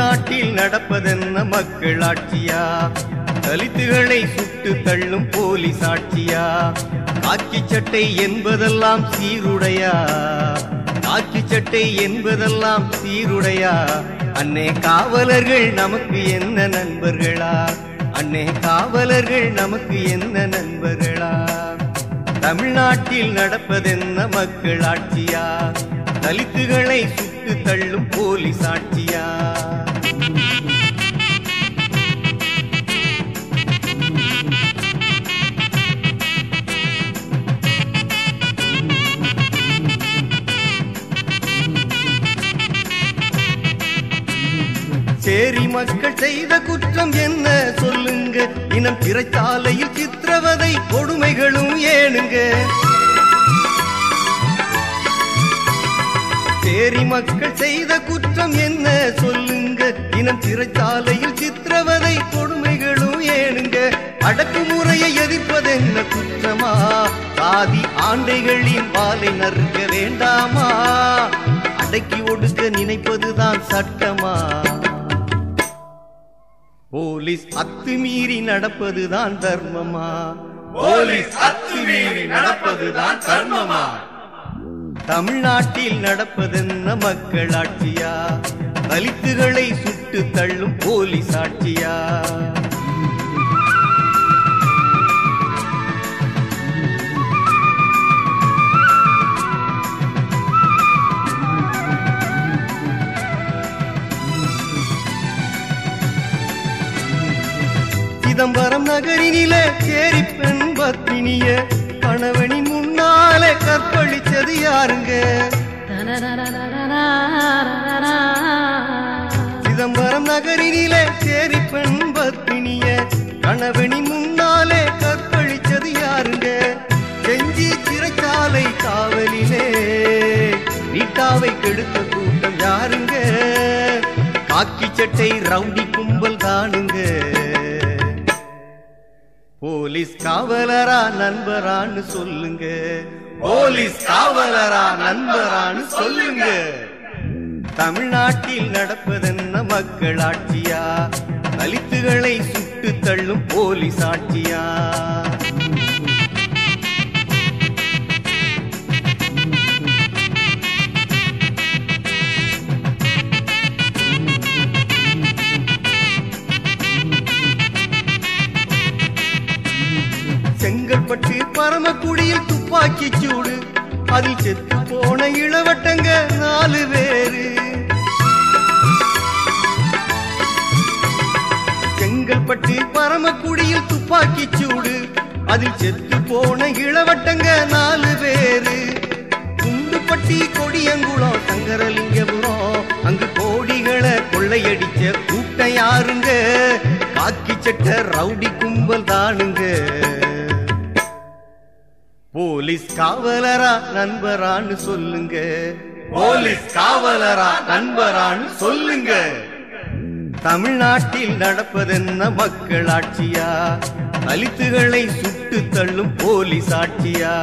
தமிழ்நாட்டில் நடப்பதென்ன மக்களாட்சியா தலித்துகளை சுட்டு தள்ளும் போலீஸ் ஆட்சியா காக்கி சட்டை என்பதெல்லாம் சீருடையா காக்கி சட்டை என்பதெல்லாம் சீருடையா அன்னே காவலர்கள் நமக்கு என்ன நண்பர்களா அன்னே காவலர்கள் நமக்கு என்ன நண்பர்களா தமிழ்நாட்டில் நடப்பதென்ன மக்களாட்சியா தலித்துகளை சுட்டு தள்ளும் போலீஸ் ஆட்சியா சேரி மக்கள் செய்த குற்றம் என்ன சொல்லுங்க இனம் சிறைச்சாலையில் சித்திரவதை கொடுமைகளும் ஏனுங்க சேரி மக்கள் செய்த குற்றம் என்ன சொல்லுங்க இனம் சிறைச்சாலையில் சித்திரவதை கொடுமைகளும் ஏனுங்க அடக்குமுறையை எதிர்ப்பதென்ன குற்றமா சாதி ஆண்டைகளின் பாலை நறுக்க வேண்டாமா அடக்கி ஒடுக்க நினைப்பதுதான் சட்டமா போலீஸ் அத்துமீறி நடப்பதுதான் தர்மமா போலீஸ் அத்துமீறி நடப்பதுதான் தர்மமா தமிழ்நாட்டில் நடப்பதென்ன மக்களாட்சியா தலித்துகளை சுட்டு தள்ளும் போலீஸ் ஆட்சியா சிதம்பரம் நகரினிலே சேரி பெண் பத்தினிய கணவனின் முன்னாலே கற்பழிச்சது யாருங்க சிதம்பரம் நகரினிலே சேரி பெண் பத்தினிய கணவனின் முன்னாலே கற்பழிச்சது யாருங்க செஞ்சி சிறைச்சாலை காவலிலே வீட்டாவை கெடுத்த கூட்டம் யாருங்க காக்கி சட்டை ரவுடி கும்பல் தானுங்க போலீஸ் காவலரா நண்பரான்னு சொல்லுங்க போலீஸ் காவலரா நண்பரான்னு சொல்லுங்க தமிழ்நாட்டில் நடப்பதென்ன மக்களாட்சியா தலித்துகளை சுட்டு தள்ளும் போலீஸ் ஆட்சியா செங்கல்பட்டு பரமக்குடியில் துப்பாக்கி சூடு அதில் செத்து போன இளவட்டங்க நாலு பேரு செங்கல்பட்டு பரமக்குடியில் துப்பாக்கி சூடு அதில் செத்து போன இளவட்டங்க நாலு பேரு குண்டுப்பட்டி கொடியங்குளம் சங்கரலிங்கபுரம் அங்கு கோடிகளை கொள்ளையடிச்ச கூட்டம் யாருங்க காக்கி சட்ட ரவுடி கும்பல் தானுங்க போலீஸ் காவலரா நண்பரான்னு சொல்லுங்க போலீஸ் காவலரா நண்பரான்னு சொல்லுங்க தமிழ்நாட்டில் நடப்பதென்ன மக்களாட்சியா தலித்துகளை சுட்டு தள்ளும் போலீஸ் ஆட்சியா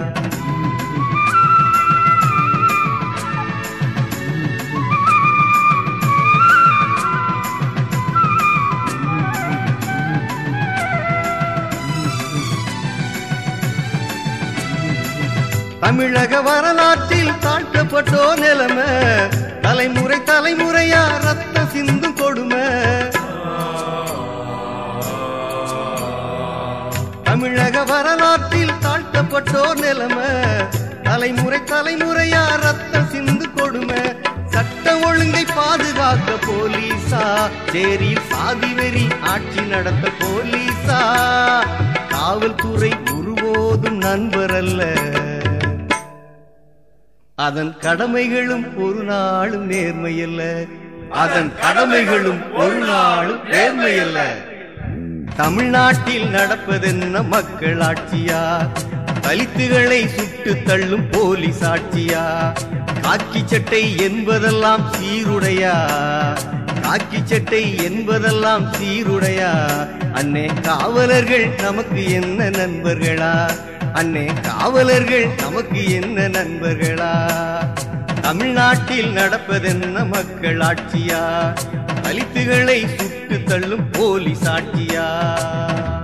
தமிழக வரலாற்றில் தாழ்த்தப்பட்டோ நிலைமை தலைமுறை தலைமுறையா ரத்த சிந்து கொடுமை தமிழக வரலாற்றில் தாழ்த்தப்பட்டோர் நிலைமை தலைமுறை தலைமுறையா ரத்த சிந்து கொடுமை சட்ட ஒழுங்கை பாதுகாக்க போலீசா சேரியில் சாதி வெறி ஆட்சி நடத்த போலீசா காவல்துறை ஒருபோதும் நண்பர் அல்ல அதன் கடமைகளும் ஒரு நாளும் நேர்மையல்ல அதன் கடமைகளும் ஒரு நாளும் நேர்மையல்ல தமிழ்நாட்டில் நடப்பதென்ன மக்களாட்சியா தலித்துகளை சுட்டு தள்ளும் போலீஸ் ஆட்சியா காக்கி சட்டை என்பதெல்லாம் சீருடையா காக்கி சட்டை என்பதெல்லாம் சீருடையா அன்னே காவலர்கள் நமக்கு என்ன நண்பர்களா அன்னே காவலர்கள் நமக்கு என்ன நண்பர்களா தமிழ்நாட்டில் நடப்பதென்ன மக்களாட்சியா தலித்துகளை சுட்டு தள்ளும் போலி சாட்சியா